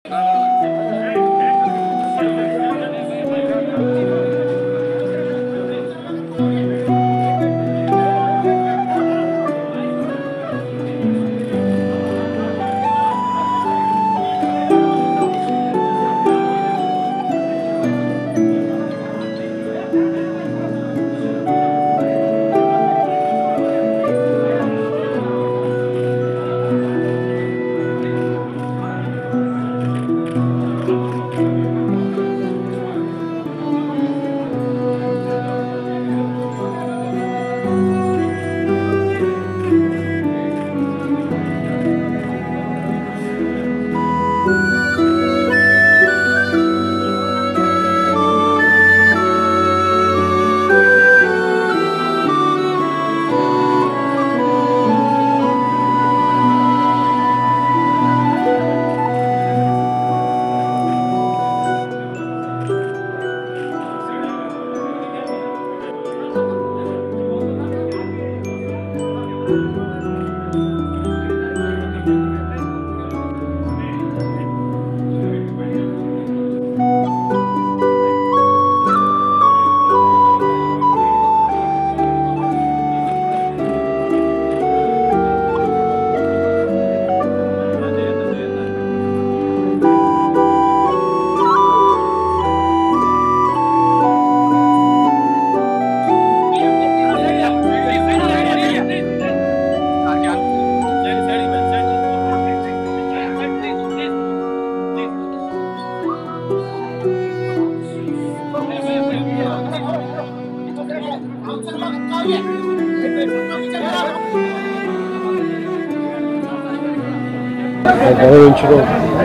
గౌరవించడం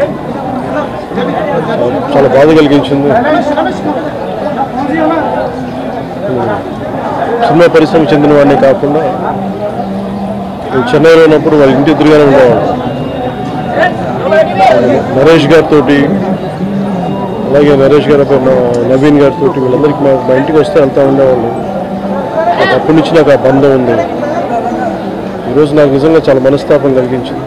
చాలా బాధ కలిగించింది సినిమా పరిశ్రమకు చెందిన వాడిని కాకుండా నేను చెన్నైలో ఉన్నప్పుడు వాళ్ళ ఇంటి ఎదురుగానే ఉండేవాడు నరేష్ గారితో అలాగే నరేష్ గారి అబ్బాయి న- నవీన్ గారితో వీళ్ళందరికీ మా మా ఇంటికి వస్తే వెళ్తూ ఉండేవాళ్ళు నాకు అప్పటి నుంచి నాకు ఆ బంధం ఉంది ఈరోజు నాకు నిజంగా చాలా మనస్తాపం కలిగించింది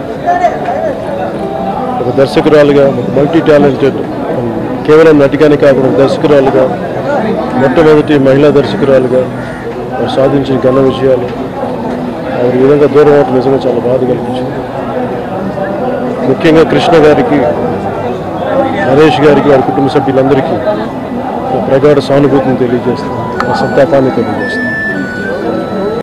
ఒక దర్శకురాలుగా ఒక మల్టీ టాలెంటెడ్ కేవలం నటిగానే కాకుండా ఒక దర్శకురాలుగా మొట్టమొదటి మహిళా దర్శకురాలుగా వారు సాధించిన ఘన విజయాలు ఆవిడ ఈ విధంగా దూరం అవడం నిజంగా చాలా బాధ కలిగించింది ముఖ్యంగా కృష్ణ గారికి నరేష్ గారికి వారి కుటుంబ సభ్యులందరికీ ఒక ప్రగాఢ సానుభూతిని తెలియజేస్తాను ఆ సంతాపాన్ని తెలియజేస్తాను